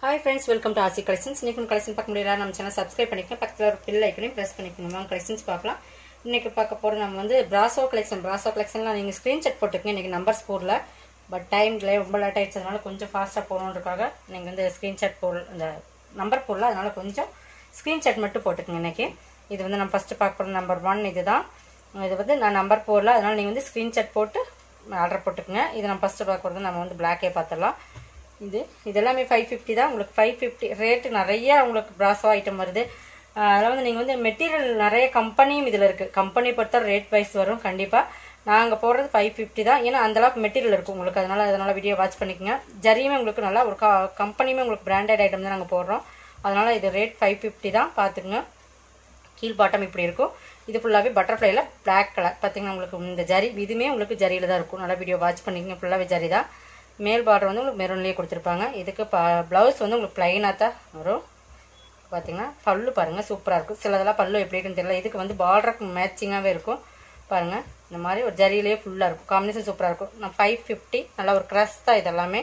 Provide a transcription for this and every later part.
hi friends welcome to Aasi collections இன்னைக்கு collection பார்க்க முடியல நம்ம சேனல் சப்ஸ்கிரைப் பண்ணிக்கணும் பக்கத்தில் ஒரு பில் ஐக்கனையும் ப்ரெஸ் பண்ணிக்கணும் வாங்க கலெக்ஷன்ஸ் பார்க்கலாம் இன்னைக்கு பார்க்க போகிறது நம்ம வந்து பிராசோ கலெக்ஷன் பிராசோ கலெக்ஷன்லாம் நீங்கள் ஸ்க்ரீன்ஷாட் போட்டுக்கங்க இன்னைக்கு நம்பர்ஸ் போடல பட் டைமில் ரொம்ப லேட் ஆயிடுச்சு அதனால கொஞ்சம் ஃபாஸ்ட்டாக போகணுன்றக்காக நீங்கள் வந்து ஸ்க்ரீன்ஷாட் போட இந்த நம்பர் போடல அதனால கொஞ்சம் ஸ்க்ரீன்ஷாட் மட்டும் போட்டுக்கங்க இன்னைக்கு இது வந்து நம்ம ஃபஸ்ட்டு பார்க்க போகிற நம்பர் ஒன் இதுதான் இது வந்து நான் நம்பர் போடல அதனால நீங்கள் வந்து ஸ்க்ரீன்ஷாட் போட்டு ஆர்டர் போட்டுக்கங்க இது நம்ம ஃபஸ்ட்டு பார்க்க போகிறது நம்ம வந்து பிளாக்கே பார்த்துடலாம் இது இது எல்லாமே ஃபைவ் ஃபிஃப்டி தான் உங்களுக்கு ஃபைவ் ஃபிஃப்டி ரேட்டு நிறைய உங்களுக்கு ப்ராசோ ஐட்டம் வருது அதில் வந்து நீங்கள் வந்து மெட்டீரியல் நிறைய கம்பெனியும் இதில் இருக்குது கம்பெனி பொறுத்த ரேட் வைஸ் வரும் கண்டிப்பாக நாங்கள் போடுறது ஃபைவ் ஃபிஃப்டி தான் ஏன்னா அந்தளவுக்கு மெட்டீரியல் இருக்கும் உங்களுக்கு அதனால் அதனால் வீடியோ வாட்ச் பண்ணிக்கோங்க ஜரியுமே உங்களுக்கு நல்லா ஒரு கம்பெனியுமே உங்களுக்கு பிராண்டட் ஐட்டம் தான் நாங்கள் போடுறோம் அதனால் இது ரேட் ஃபைவ் ஃபிஃப்டி தான் பார்த்துக்குங்க கீழ் பாட்டம் இப்படி இருக்கும் இது ஃபுல்லாகவே பட்டர்ஃப்ளைல பிளாக் கலர் பார்த்தீங்கன்னா உங்களுக்கு இந்த ஜரி இதுவுமே உங்களுக்கு ஜரியில் தான் இருக்கும் நல்லா வீடியோ வாட்ச் பண்ணிக்கங்க ஃபுல்லாகவே ஜரி தான் மேல் பார்டர் வந்து உங்களுக்கு மெரூன்லேயே கொடுத்துருப்பாங்க இதுக்கு ப ப்ளவுஸ் வந்து உங்களுக்கு ப்ளைனாக தான் வரும் பார்த்தீங்கன்னா பல்லு பாருங்கள் சூப்பராக இருக்கும் சிலதெல்லாம் பல்லு எப்படி இருக்குன்னு தெரியல இதுக்கு வந்து பார்டருக்கு மேட்சிங்காகவே இருக்கும் பாருங்கள் இந்த மாதிரி ஒரு ஜரியிலே ஃபுல்லாக இருக்கும் காம்பினேஷன் சூப்பராக இருக்கும் நான் ஃபைவ் ஃபிஃப்டி நல்லா ஒரு க்ரஷ் தான் இதெல்லாமே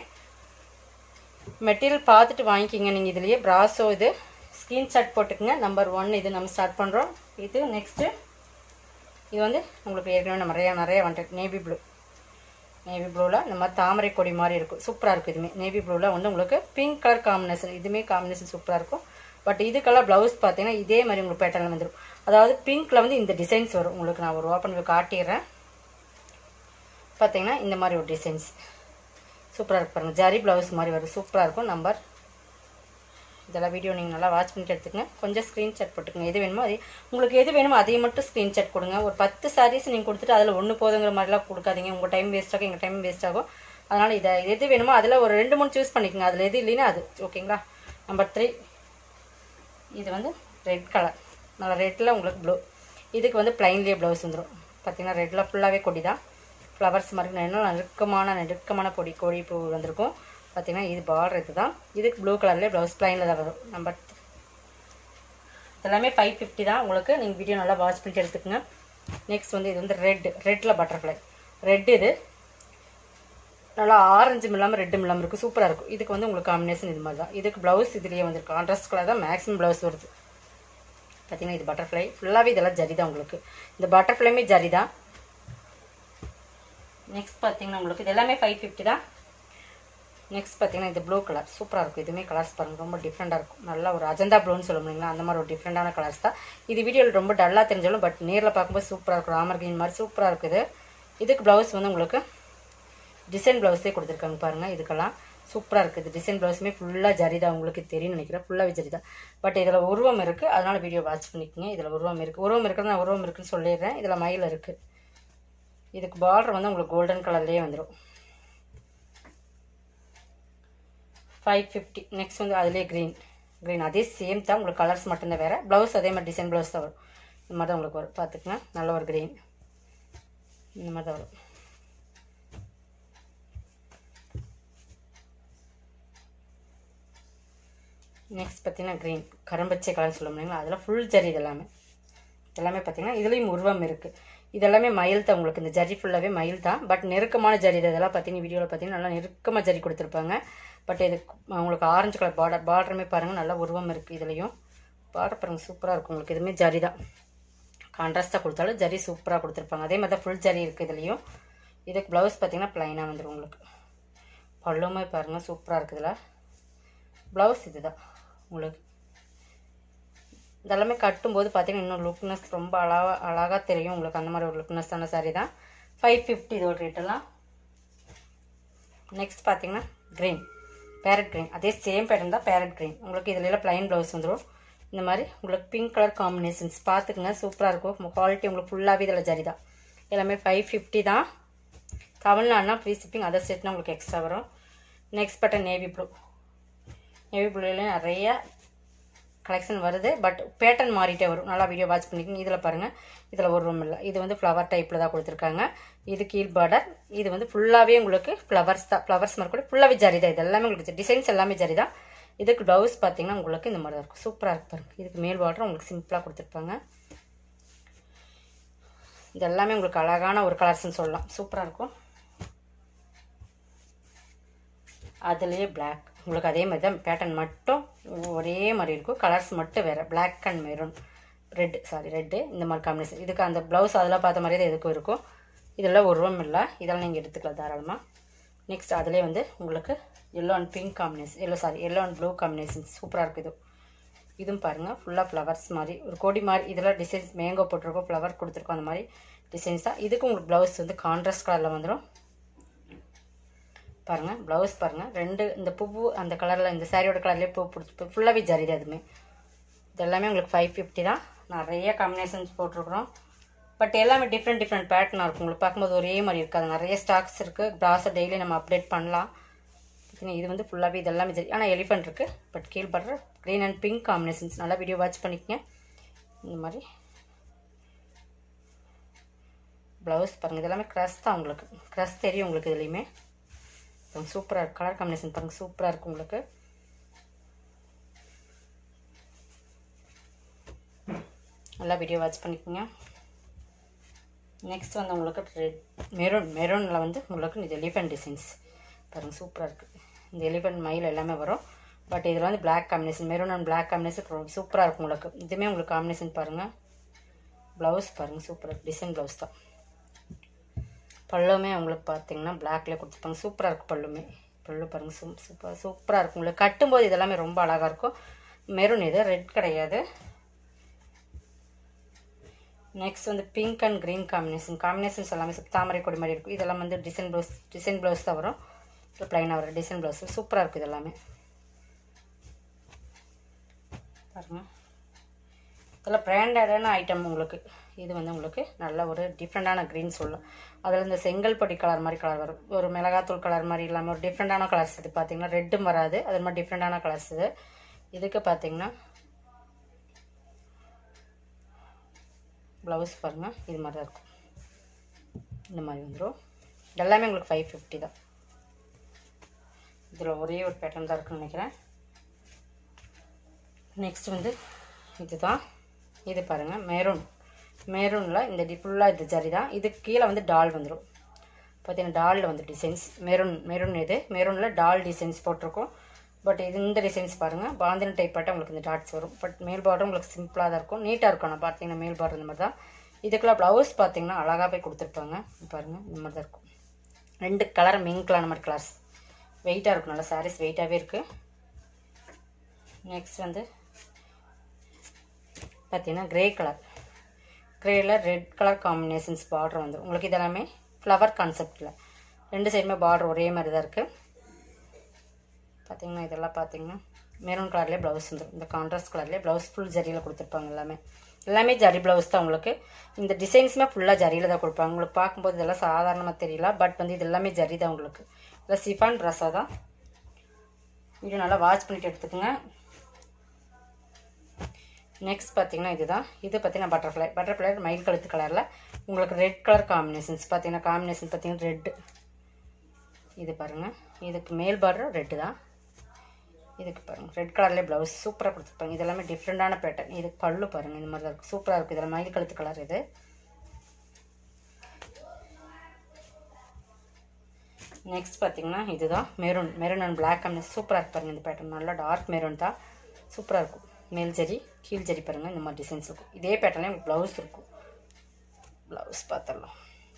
மெட்டீரியல் பார்த்துட்டு வாங்கிக்கிங்க நீங்கள் இதுலேயே ப்ராஸோ இது ஸ்க்ரீன்ஷாட் போட்டுக்கங்க நம்பர் ஒன் இது நம்ம ஸ்டார்ட் பண்ணுறோம் இது நெக்ஸ்ட்டு இது வந்து உங்களுக்கு ஏற்கனவே நம்ம நிறையா நிறைய வந்துட்டு நேவி ப்ளூ நேவி ப்ளூவில் இந்த மாதிரி தாமரை கொடி மாதிரி இருக்கும் சூப்பராக இருக்கும் இதுவுமே நேவி ப்ளூவில் வந்து உங்களுக்கு பிங்க் கலர் காம்பினேஷன் இதுவுமே காம்பினேஷன் சூப்பராக இருக்கும் பட் இதுக்கெல்லாம் ப்ளவுஸ் பார்த்தீங்கன்னா இதே மாதிரி உங்களுக்கு பேட்டர்னில் வந்துடும் அதாவது பிங்க்கில் வந்து இந்த டிசைன்ஸ் வரும் உங்களுக்கு நான் ஒரு ஓப்பன் காட்டிடுறேன் பார்த்தீங்கன்னா இந்த மாதிரி ஒரு டிசைன்ஸ் சூப்பராக இருக்கு பாருங்கள் ஜரி ப்ளவுஸ் மாதிரி வரும் சூப்பராக இருக்கும் நம்பர் இதெல்லாம் வீடியோ நீங்கள் நல்லா வாட்ச் பண்ணிட்டு எடுத்துக்கங்க கொஞ்சம் ஸ்க்ரீன்ஷாட் போட்டுக்கங்க எது வேணுமோ அதே உங்களுக்கு எது வேணுமோ அதையும் மட்டும் ஸ்க்ரீன்ஷாட் கொடுங்க ஒரு பத்து சாரீஸ் நீங்கள் கொடுத்துட்டு அதில் ஒன்று போதுங்கிற மாதிரிலாம் கொடுக்காதீங்க உங்கள் டைம் வேஸ்ட் ஆகும் எங்கள் டைம் வேஸ்ட் ஆகும் அதனால் இதை எது வேணுமோ அதில் ஒரு ரெண்டு மூணு சூஸ் பண்ணிக்கோங்க அதில் எது இல்லைன்னா அது ஓகேங்களா நம்பர் த்ரீ இது வந்து ரெட் கலர் நல்லா ரெட்டில் உங்களுக்கு ப்ளூ இதுக்கு வந்து ப்ளைன்லேயே ப்ளவுஸ் வந்துடும் பார்த்தீங்கன்னா ரெட்டில் ஃபுல்லாகவே கொடி தான் ஃப்ளவர்ஸ் மாதிரி நல்லா நெருக்கமான நெருக்கமான கொடி கொடி பூ வந்திருக்கும் பார்த்தீங்கன்னா இது பார்டர் இது தான் இதுக்கு ப்ளூ கலர்லேயே ப்ளவுஸ் ப்ளைனில் தான் வரும் நம்பர் எல்லாமே ஃபைவ் ஃபிஃப்டி தான் உங்களுக்கு நீங்கள் வீடியோ நல்லா வாட்ச் பண்ணிட்டு எடுத்துக்கோங்க நெக்ஸ்ட் வந்து இது வந்து ரெட் ரெட்டில் பட்டர்ஃப்ளை ரெட் இது நல்லா ஆரஞ்சும் இல்லாமல் ரெட்டும் இல்லாமல் இருக்கும் சூப்பராக இருக்கும் இதுக்கு வந்து உங்களுக்கு காம்பினேஷன் இது மாதிரி தான் இதுக்கு ப்ளவுஸ் இதுலேயே வந்துருக்கு கான்ட்ராஸ்ட் கலர் தான் மேக்ஸிமம் ப்ளவுஸ் வருது பார்த்தீங்கன்னா இது பட்டர்ஃப்ளை ஃபுல்லாகவே இதெல்லாம் ஜரி தான் உங்களுக்கு இந்த பட்டர்ஃப்ளைமே ஜரி தான் நெக்ஸ்ட் பார்த்தீங்கன்னா உங்களுக்கு இது எல்லாமே ஃபைவ் ஃபிஃப்டி தான் நெக்ஸ்ட் பார்த்தீங்கன்னா இது ப்ளூ கலர் சூப்பராக இருக்கும் இதுவுமே கலர்ஸ் பாருங்கள் ரொம்ப டிஃப்ரெண்ட்டாக இருக்கும் நல்லா ஒரு அஜந்தா ப்ளூன்னு சொல்ல முடியுங்களா அந்த மாதிரி ஒரு டிஃப்ரெண்டான கலர்ஸ் தான் இது வீடியோவில் ரொம்ப டல்லாக தெரிஞ்சாலும் பட் நேரில் பார்க்கும்போது சூப்பராக இருக்கும் ராமர் கிரீன் மாதிரி சூப்பராக இருக்குது இதுக்கு ப்ளவுஸ் வந்து உங்களுக்கு டிசைன் ப்ளவுஸே கொடுத்துருக்காங்க பாருங்கள் இதுக்கெல்லாம் சூப்பராக இருக்குது டிசைன் ப்ளவுஸுமே ஃபுல்லாக ஜரிதா உங்களுக்கு தெரியும்னு நினைக்கிறேன் ஃபுல்லாகவே ஜரிதா பட் இதில் உருவம் இருக்குது அதனால் வீடியோ வாட்ச் பண்ணிக்கோங்க இதில் உருவம் இருக்குது உருவம் இருக்கிறது நான் உருவம் இருக்குன்னு சொல்லிடுறேன் இதில் மயில் இருக்குது இதுக்கு பார்டர் வந்து உங்களுக்கு கோல்டன் கலர்லேயே வந்துடும் ஃபைவ் ஃபிஃப்டி நெக்ஸ்ட் வந்து அதிலே க்ரீன் க்ரீன் அதே சேம் தான் உங்களுக்கு கலர்ஸ் மட்டும்தான் வேறு ப்ளவுஸ் அதே மாதிரி டிசைன் ப்ளவுஸ் தான் வரும் இந்த மாதிரி தான் உங்களுக்கு வரும் பார்த்துக்குங்க நல்ல ஒரு க்ரீன் இந்த மாதிரி தான் வரும் நெக்ஸ்ட் பார்த்தீங்கன்னா க்ரீன் கரும்பச்சை கலர் சொல்ல முடியுங்களா அதில் ஃபுல் ஜரி இதெல்லாமே எல்லாமே பார்த்தீங்கன்னா இதுலேயும் உருவம் இருக்குது இதெல்லாமே மயில் தான் உங்களுக்கு இந்த ஜரி ஃபுல்லாகவே மயில் தான் பட் நெருக்கமான ஜரி இதெல்லாம் பார்த்தீங்கன்னா வீடியோவில் பார்த்தீங்கன்னா நல்லா நெருக்கமாக ஜரி கொடுத்துருப்பாங்க பட் இது உங்களுக்கு ஆரஞ்சு கலர் பார்டர் பார்டருமே பாருங்கள் நல்லா உருவம் இருக்குது இதுலேயும் பார்டர் பாருங்கள் சூப்பராக இருக்கும் உங்களுக்கு இதுவுமே ஜரி தான் கான்ட்ராஸ்ட்டாக கொடுத்தாலும் ஜரி சூப்பராக கொடுத்துருப்பாங்க அதே மாதிரி தான் ஃபுல் ஜரி இருக்குது இதுலேயும் இதுக்கு ப்ளவுஸ் பார்த்தீங்கன்னா ப்ளைனாக வந்துடும் உங்களுக்கு பல்லுமே பாருங்கள் சூப்பராக இருக்குதுல ப்ளவுஸ் இது தான் உங்களுக்கு இதெல்லாமே கட்டும்போது பார்த்தீங்கன்னா இன்னும் லுக்னஸ் ரொம்ப அழகாக அழகாக தெரியும் உங்களுக்கு அந்த மாதிரி ஒரு லுக்னஸ்ஸான சாரீ தான் ஃபைவ் ஃபிஃப்டி இதோட ரேட்டெல்லாம் நெக்ஸ்ட் பார்த்தீங்கன்னா க்ரீன் பேரட் க்ரீன் அதே சேம் பேட்டர்ன் தான் பேரட் க்ரீன் உங்களுக்கு இதில் எல்லாம் ப்ளைன் ப்ளவுஸ் வந்துடும் இந்த மாதிரி உங்களுக்கு பிங்க் கலர் காம்பினேஷன்ஸ் பார்த்துக்குங்க சூப்பராக இருக்கும் குவாலிட்டி உங்களுக்கு ஃபுல்லாகவே இதில் ஜரி தான் எல்லாமே ஃபைவ் ஃபிஃப்டி தான் தமிழ்நாடுனா ஃப்ரீ ஷிப்பிங் அதர் ஸ்டேட்னா உங்களுக்கு எக்ஸ்ட்ரா வரும் next button navy blue navy ப்ளூலேயும் நிறைய கலெக்ஷன் வருது பட் பேட்டர்ன் மாறிட்டே வரும் நல்லா வீடியோ வாட்ச் பண்ணிக்கோங்க இதில் பாருங்கள் இதில் ஒரு ரூம் இல்லை இது வந்து ஃப்ளவர் டைப்பில் தான் கொடுத்துருக்காங்க இது கீழ் பார்டர் இது வந்து ஃபுல்லாகவே உங்களுக்கு ஃப்ளவர்ஸ் தான் ஃப்ளவர்ஸ் மாதிரி கூட ஃபுல்லாகவே ஜரி தான் இது எல்லாமே உங்களுக்கு டிசைன்ஸ் எல்லாமே ஜரி தான் இதுக்கு ப்ளவுஸ் பார்த்தீங்கன்னா உங்களுக்கு இந்த மாதிரி தான் இருக்கும் சூப்பராக இருக்கு பாருங்கள் இதுக்கு மேல் பார்டர் உங்களுக்கு சிம்பிளாக கொடுத்துருப்பாங்க இது எல்லாமே உங்களுக்கு அழகான ஒரு கலர்ஸ்னு சொல்லலாம் சூப்பராக இருக்கும் அதுலேயே பிளாக் உங்களுக்கு அதே மாதிரி தான் பேட்டர்ன் மட்டும் ஒரே மாதிரி இருக்கும் கலர்ஸ் மட்டும் வேறு Black and maroon red sari red இந்த மாதிரி காம்பினேஷன் இதுக்கு அந்த ப்ளவுஸ் அதெல்லாம் பார்த்த மாதிரியே தான் எதுக்கும் இருக்கும் இதெல்லாம் ஒரு ரூம் இல்லை இதெல்லாம் நீங்கள் எடுத்துக்கலாம் தாராளமாக நெக்ஸ்ட் அதிலே வந்து உங்களுக்கு yellow and pink combination yellow sari yellow and blue combination சூப்பராக இருக்குது இதுவும் பாருங்கள் ஃபுல்லாக ஃப்ளவர்ஸ் மாதிரி ஒரு கொடி மாதிரி இதெல்லாம் டிசைன்ஸ் மேங்கோ போட்டிருக்கோம் ஃப்ளவர் கொடுத்துருக்கோம் அந்த மாதிரி டிசைன்ஸ் தான் இதுக்கு உங்களுக்கு ப்ளவுஸ் வந்து கான்ட்ராஸ்ட் கலரில் வந்துடும் பாருங்கள் ப்ளவுஸ் பாருங்கள் ரெண்டு இந்த பூவு அந்த கலரில் இந்த சாரியோட கலர்லேயே பூ பிடிச்சி ஃபுல்லாகவே ஜரிது அதுவுமே இது எல்லாமே உங்களுக்கு ஃபைவ் ஃபிஃப்டி தான் நிறைய காம்பினேஷன்ஸ் போட்டிருக்கிறோம் பட் எல்லாமே டிஃப்ரெண்ட் டிஃப்ரெண்ட் பேட்டர்னாக இருக்கும் உங்களுக்கு பார்க்கும்போது ஒரே மாதிரி இருக்காது நிறைய ஸ்டாக்ஸ் இருக்குது ப்ராஸை டெய்லி நம்ம அப்டேட் பண்ணலாம் பார்த்தீங்கன்னா இது வந்து ஃபுல்லாகவே இது எல்லாமே சரி ஆனால் எலிஃபென்ட் இருக்குது பட் கீழ்படுற க்ரீன் அண்ட் பிங்க் காம்பினேஷன்ஸ் நல்லா வீடியோ வாட்ச் பண்ணிக்கங்க இந்த மாதிரி ப்ளவுஸ் பாருங்கள் இதெல்லாமே க்ரஸ் தான் உங்களுக்கு க்ரஸ் தெரியும் உங்களுக்கு இதுலேயுமே சூப்பராக இருக்கு கலர் காம்பினேஷன் பாருங்கள் சூப்பராக இருக்குது உங்களுக்கு நல்லா வீடியோ வாட்ச் பண்ணிக்கோங்க நெக்ஸ்ட் வந்து உங்களுக்கு ரெட் மெரூன் மெரூனில் வந்து உங்களுக்கு இது எலிஃபென்ட் டிசைன்ஸ் பாருங்கள் சூப்பராக இருக்குது இந்த எலிஃபென்ட் மயில் எல்லாமே வரும் பட் இதில் வந்து Black combination maroon and Black combination சூப்பராக இருக்கும் உங்களுக்கு இதுவுமே உங்களுக்கு காம்பினேஷன் பாருங்கள் ப்ளவுஸ் பாருங்கள் சூப்பராக டிசைன் ப்ளவுஸ் தான் பல்லுமே உங்களுக்கு பார்த்தீங்கன்னா பிளாக்ல கொடுத்துருப்பாங்க சூப்பராக இருக்கும் பல்லுமே பல்லு பாருங்கள் சூ சூப்பர் சூப்பராக இருக்கும் உங்களுக்கு கட்டும்போது இதெல்லாமே ரொம்ப அழகாக இருக்கும் மெரூன் இது ரெட் கிடையாது நெக்ஸ்ட் வந்து pink and green combination combinations எல்லாமே சு- தாமரை கொடி மாதிரி இருக்கும் இதெல்லாம் வந்து டிசைன் ப்ளவுஸ் டிசைன் ப்ளவுஸ் தான் வரும் ப்ளைனாக வரும் டிசைன் ப்ளவுஸ் சூப்பராக இருக்குது இதெல்லாமே பாருங்கள் இதெல்லாம் பிராண்டடான ஐட்டம் உங்களுக்கு இது வந்து உங்களுக்கு நல்ல ஒரு டிஃப்ரெண்டான க்ரீன் சொல்லலாம் அதில் இந்த செங்கல் பொடி கலர் மாதிரி கலர் வரும் ஒரு மிளகாத்தூள் கலர் மாதிரி இல்லாமல் ஒரு டிஃப்ரெண்டான கலர்ஸ் இது பார்த்தீங்கன்னா ரெட்டும் வராது அது மாதிரி டிஃப்ரெண்டான கலர்ஸ் இது இதுக்கு பார்த்தீங்கன்னா ப்ளவுஸ் பாருங்கள் இது மாதிரி தான் இருக்கும் இந்த மாதிரி வந்துடும் எல்லாமே உங்களுக்கு ஃபைவ் ஃபிஃப்டி தான் இதில் ஒரே ஒரு பேட்டர்ன் தான் இருக்குன்னு நினைக்கிறேன் நெக்ஸ்ட் வந்து இதுதான் இது பாருங்கள் மெரூன் மெரூனில் இந்த டி ஃபுல்லாக இது ஜரி தான் இதுக்கு கீழே வந்து டால் வந்துடும் பார்த்தீங்கன்னா டாலில் வந்து டிசைன்ஸ் மெரூன் மெரூன் இது மெரூனில் டால் டிசைன்ஸ் போட்டிருக்கோம் பட் இது இந்த டிசைன்ஸ் பாருங்கள் பாந்தின டைப் பாட்டால் உங்களுக்கு இந்த டாட்ஸ் வரும் பட் மேல் பார்டர் உங்களுக்கு சிம்பிளாக தான் இருக்கும் நீட்டாக இருக்கும் ஆனால் பார்த்தீங்கன்னா மேல் பார்டர் இந்த மாதிரி தான் இதுக்கெல்லாம் ப்ளவுஸ் பார்த்தீங்கன்னா அழகாக போய் கொடுத்துருப்பாங்க பாருங்கள் இந்த மாதிரி தான் இருக்கும் ரெண்டு கலர் மிங்க்லான மாதிரி கலர்ஸ் வெயிட்டாக இருக்கும் நல்லா சாரீஸ் வெயிட்டாகவே இருக்குது நெக்ஸ்ட் வந்து பார்த்தீங்கன்னா கிரே கலர் கிரேயில் ரெட் கலர் காம்பினேஷன்ஸ் பார்டர் வந்துடும் உங்களுக்கு இதெல்லாமே ஃப்ளவர் கான்செப்டில் ரெண்டு சைடுமே பார்டர் ஒரே மாதிரி தான் இருக்குது பார்த்தீங்கன்னா இதெல்லாம் பார்த்தீங்கன்னா மெரூன் கலர்லேயே ப்ளவுஸ் வந்துடும் இந்த கான்ட்ராஸ்ட் கலர்லேயே ப்ளவுஸ் ஃபுல் ஜரியில் கொடுத்துருப்பாங்க எல்லாமே எல்லாமே ஜரி ப்ளவுஸ் தான் உங்களுக்கு இந்த டிசைன்ஸுமே ஃபுல்லாக ஜரியில் தான் கொடுப்பாங்க உங்களுக்கு பார்க்கும்போது இதெல்லாம் சாதாரணமாக தெரியல பட் வந்து இது எல்லாமே ஜரி தான் உங்களுக்கு இதில் சிஃபான் ட்ரெஸ்ஸாக தான் வீடியோ நல்லா வாட்ச் பண்ணிட்டு எடுத்துக்கோங்க நெக்ஸ்ட் பார்த்தீங்கன்னா இதுதான் இது பார்த்தீங்கன்னா பட்டர்ஃப்ளை பட்டர்ஃப்ளை மயில் கழுத்து கலரில் உங்களுக்கு ரெட் கலர் காம்பினேஷன்ஸ் பார்த்தீங்கன்னா காம்பினேஷன் பார்த்தீங்கன்னா ரெட்டு இது பாருங்கள் இதுக்கு மேல் பார்டர் ரெட்டு தான் இதுக்கு பாருங்கள் ரெட் கலர்லேயே ப்ளவுஸ் சூப்பராக கொடுத்துருப்பாங்க இது எல்லாமே டிஃப்ரெண்டான பேட்டர்ன் இதுக்கு பல்லு பாருங்கள் இந்த மாதிரி தான் இருக்கும் சூப்பராக இருக்குது இதெல்லாம் மயில் கழுத்து கலர் இது நெக்ஸ்ட் பார்த்தீங்கன்னா இதுதான் maroon maroon and black combination சூப்பராக இருக்கு பாருங்கள் இந்த பேட்டர்ன் நல்லா டார்க் மெரூன் தான் சூப்பராக இருக்கும் மேல் ஜரி கீழ் ஜரி பாருங்கள் இந்த மாதிரி டிசைன்ஸ் இருக்கும் இதே பேட்டர்லேயே உங்களுக்கு ப்ளவுஸ் இருக்கும் ப்ளவுஸ் பார்த்துடலாம்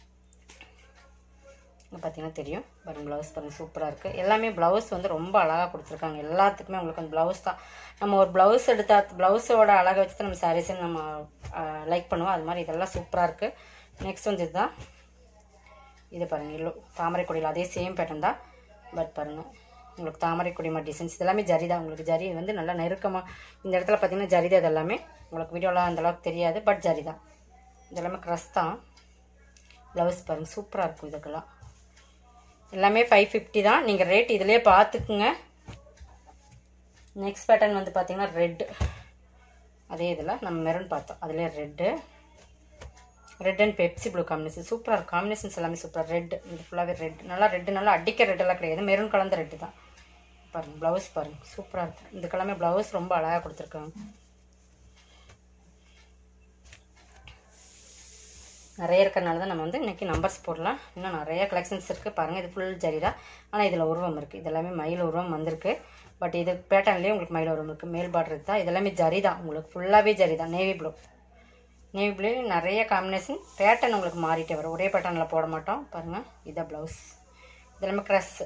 இங்க பார்த்தீங்கன்னா தெரியும் பாருங்க ப்ளவுஸ் பாருங்கள் சூப்பராக இருக்குது எல்லாமே ப்ளவுஸ் வந்து ரொம்ப அழகாக கொடுத்துருக்காங்க எல்லாத்துக்குமே உங்களுக்கு அந்த ப்ளவுஸ் தான் நம்ம ஒரு ப்ளவுஸ் எடுத்தா ப்ளவுஸோட அழகை வச்சு தான் நம்ம சாரீஸை நம்ம லைக் பண்ணுவோம் அது மாதிரி இதெல்லாம் சூப்பராக இருக்குது நெக்ஸ்ட் வந்து இதுதான் இது பாருங்கள் எல்லோ தாமரை கொடியில் அதே சேம் பேட்டர்ன் தான் பட் பாருங்கள் உங்களுக்கு தாமரை கொடி மாதிரி டிசைன்ஸ் இதெல்லாமே ஜரி தான் உங்களுக்கு ஜரி வந்து நல்லா நெருக்கமாக இந்த இடத்துல பார்த்தீங்கன்னா ஜரி தான் இது எல்லாமே உங்களுக்கு வீடியோலாம் அந்த அளவுக்கு தெரியாது பட் ஜரி தான் இதெல்லாமே க்ரஸ் தான் ப்ளவுஸ் பாருங்கள் சூப்பராக இருக்கும் இதுக்கெல்லாம் எல்லாமே ஃபைவ் ஃபிஃப்டி தான் நீங்கள் ரேட் இதிலே பார்த்துக்குங்க நெக்ஸ்ட் பேட்டர்ன் வந்து பார்த்தீங்கன்னா ரெட் அதே இதில் நம்ம மெரூன் பார்த்தோம் அதிலே red red and pepsi blue combination சூப்பராக இருக்கும் காம்பினேஷன்ஸ் எல்லாமே சூப்பராக ரெட் இது ஃபுல்லாகவே ரெட் நல்லா ரெட்டு நல்லா அடிக்க ரெட்டெல்லாம் கிடையாது மெரூன் கலந்த ரெட்டு தான் பாருங்கள் ப்ளவுஸ் பாருங்கள் சூப்பராக இருக்கும் இதுக்கெல்லாமே ப்ளவுஸ் ரொம்ப அழகாக கொடுத்துருக்காங்க நிறைய இருக்கிறனால தான் நம்ம வந்து இன்றைக்கி நம்பர்ஸ் போடலாம் இன்னும் நிறைய கலெக்ஷன்ஸ் இருக்குது பாருங்கள் இது ஃபுல் ஜரி தான் ஆனால் இதில் உருவம் இருக்குது இது எல்லாமே மயில் உருவம் வந்திருக்கு பட் இது பேட்டர்ன்லேயே உங்களுக்கு மயில் உருவம் இருக்குது மேல் பார்டர் தான் இது எல்லாமே ஜரி தான் உங்களுக்கு ஃபுல்லாகவே ஜரி தான் நேவி ப்ளூ நேவி ப்ளூ நிறைய காம்பினேஷன் பேட்டர்ன் உங்களுக்கு மாறிட்டே வரும் ஒரே பேட்டர்னில் போட மாட்டோம் பாருங்கள் இதான் ப்ளவுஸ் இது எல்லாமே க்ரஸ்ஸு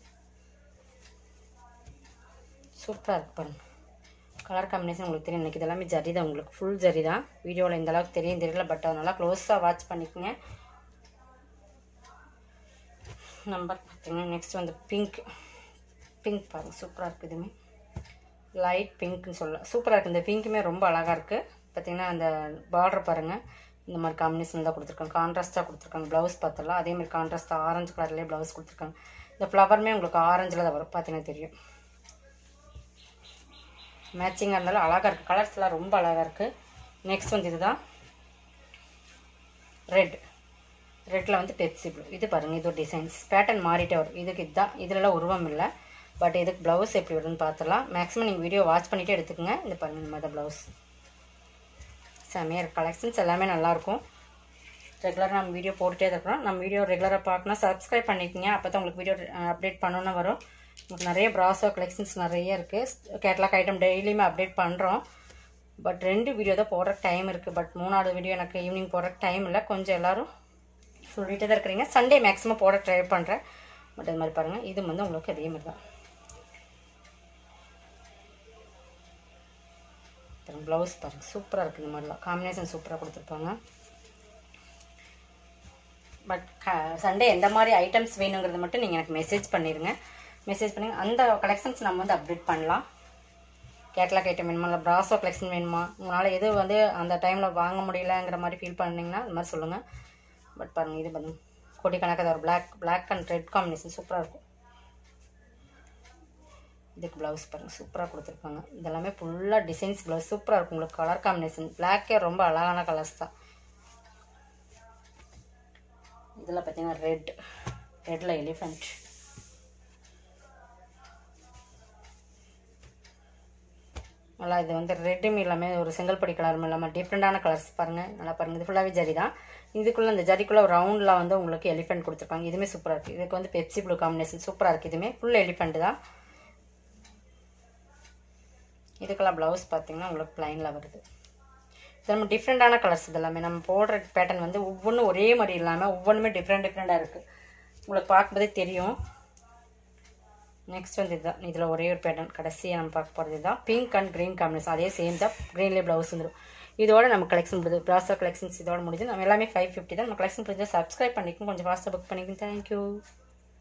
சூப்பராக இருக்கு பாருங்கள் கலர் காம்பினேஷன் உங்களுக்கு தெரியும் எனக்கு இதெல்லாமே ஜரி தான் உங்களுக்கு ஃபுல் ஜரி தான் வீடியோவில் இந்த அளவுக்கு தெரியும் தெரியல பட் அதனால க்ளோஸாக வாட்ச் பண்ணிக்கோங்க நம்பர் பார்த்தீங்கன்னா நெக்ஸ்ட் வந்து பிங்க் பிங்க் பாருங்கள் சூப்பராக இருக்குது இதுவுமே லைட் பிங்க்னு சொல்லலாம் சூப்பராக இருக்குது இந்த பிங்க்குமே ரொம்ப அழகாக இருக்குது பார்த்தீங்கன்னா அந்த பார்டர் பாருங்கள் இந்த மாதிரி காம்பினேஷன் தான் கொடுத்துருக்காங்க கான்ட்ராஸ்ட்டாக கொடுத்துருக்காங்க ப்ளவுஸ் பார்த்தலாம் அதே மாதிரி கான்ட்ராஸ்ட்டாக ஆரஞ்சு கலர்லேயே ப்ளவுஸ் கொடுத்துருக்காங்க இந்த ஃப்ளவருமே உங்களுக்கு ஆரஞ்சில் தான் வரும் பார்த்தீங்கன்னா தெரியும் மேட்சிங்காக இருந்தாலும் அழகாக இருக்குது கலர்ஸ்லாம் ரொம்ப அழகாக இருக்குது நெக்ஸ்ட் வந்து இதுதான் ரெட் ரெட்டில் வந்து பெப்சி ப்ளூ இது பாருங்கள் இது ஒரு டிசைன்ஸ் பேட்டர்ன் மாறிட்டே வரும் இதுக்கு இதுதான் இதிலலாம் உருவம் இல்லை பட் இதுக்கு ப்ளவுஸ் எப்படி வருதுன்னு பார்த்துடலாம் மேக்ஸிமம் நீங்கள் வீடியோ வாட்ச் பண்ணிகிட்டே எடுத்துக்கோங்க இந்த பாருங்கள் இந்த மாதிரி ப்ளவுஸ் செமையாக இருக்குது கலெக்ஷன்ஸ் எல்லாமே நல்லாயிருக்கும் ரெகுலராக நம்ம வீடியோ போட்டுகிட்டே தான் இருக்கிறோம் நம்ம வீடியோ ரெகுலராக பார்க்கணும் சப்ஸ்கிரைப் பண்ணிக்கோங்க அப்போ தான் உங்களுக்கு வீடியோ அப்டேட் பண்ணணும்னு வரும் உங்களுக்கு நிறைய ப்ராஸோ கலெக்ஷன்ஸ் நிறைய இருக்குது கேட்லாக் ஐட்டம் டெய்லியுமே அப்டேட் பண்ணுறோம் பட் ரெண்டு வீடியோ தான் போடுறக்கு டைம் இருக்குது பட் மூணாவது வீடியோ எனக்கு ஈவினிங் போடுறக்கு டைம் இல்லை கொஞ்சம் எல்லோரும் சொல்லிட்டு தான் இருக்கிறீங்க சண்டே மேக்ஸிமம் போட ட்ரை பண்ணுறேன் பட் இது மாதிரி பாருங்கள் இது வந்து உங்களுக்கு அதே மாதிரி தான் ப்ளவுஸ் பாருங்கள் சூப்பராக இருக்குது இந்த மாதிரிலாம் காம்பினேஷன் சூப்பராக கொடுத்துருப்பாங்க பட் க சண்டே எந்த மாதிரி ஐட்டம்ஸ் வேணுங்கிறது மட்டும் நீங்கள் எனக்கு மெசேஜ் பண்ணிடுங்க மெசேஜ் பண்ணி அந்த கலெக்ஷன்ஸ் நம்ம வந்து அப்டேட் பண்ணலாம் கேட்லாக் ஐட்டம் வேணுமா இல்லை ப்ராஸோ கலெக்ஷன் வேணுமா உங்களால் எது வந்து அந்த டைமில் வாங்க முடியலங்கிற மாதிரி ஃபீல் பண்ணிங்கன்னா அது மாதிரி சொல்லுங்கள் பட் பாருங்கள் இது பாருங்க கொடி கணக்காக ஒரு black black and red combination சூப்பராக இருக்கும் இதுக்கு ப்ளவுஸ் பாருங்கள் சூப்பராக கொடுத்துருப்பாங்க இதெல்லாமே ஃபுல்லாக டிசைன்ஸ் ப்ளவுஸ் சூப்பராக இருக்கும் உங்களுக்கு கலர் காம்பினேஷன் பிளாக்கே ரொம்ப அழகான கலர்ஸ் தான் இதில் பார்த்தீங்கன்னா ரெட் ரெட்டில் எலிஃபண்ட் நல்லா இது வந்து ரெட்டும் இல்லாமல் ஒரு செங்கல்படி கலரும் இல்லாமல் டிஃப்ரெண்டான கலர்ஸ் பாருங்கள் நல்லா பாருங்கள் இது ஃபுல்லாகவே ஜரி தான் இதுக்குள்ளே இந்த ஜரிக்குள்ளே ரவுண்டில் வந்து உங்களுக்கு எலிஃபென்ட் கொடுத்துருப்பாங்க இதுவுமே சூப்பராக இருக்குது இதுக்கு வந்து பெப்சி ப்ளூ காம்பினேஷன் சூப்பராக இருக்குது இதுவுமே ஃபுல் எலிஃபெண்ட் தான் இதுக்கெல்லாம் ப்ளவுஸ் பார்த்தீங்கன்னா உங்களுக்கு ப்ளைனில் வருது இது நம்ம டிஃப்ரெண்ட்டான கலர்ஸ் இது எல்லாமே நம்ம போடுற பேட்டர்ன் வந்து ஒவ்வொன்றும் ஒரே மாதிரி இல்லாமல் ஒவ்வொன்றுமே டிஃப்ரெண்ட் டிஃப்ரெண்ட்டாக இருக்குது உங்களுக்கு பார்க்கும்போதே தெரியும் நெக்ஸ்ட் வந்து இதுதான் இதில் ஒரே ஒரு பேட்டர்ன் கடைசியாக நம்ம பார்க்க போகிறது இதுதான் பிங்க் அண்ட் க்ரீன் காம்பினேஷன் அதே சேம் தான் க்ரீன்லேயே ப்ளவுஸ் வந்துடும் இதோட நம்ம கலெக்ஷன் முடியுது ப்ராசர் கலெக்ஷன்ஸ் இதோட முடிஞ்சு நம்ம எல்லாமே ஃபைவ் ஃபிஃப்டி தான் நம்ம கலெக்ஷன் முடிஞ்சு சப்ஸ்கிரைப் பண்ணிக்கும் கொஞ்சம் ஃபாஸ்ட்டாக புக் பண்ணிக்கோங்க தேங்க்யூ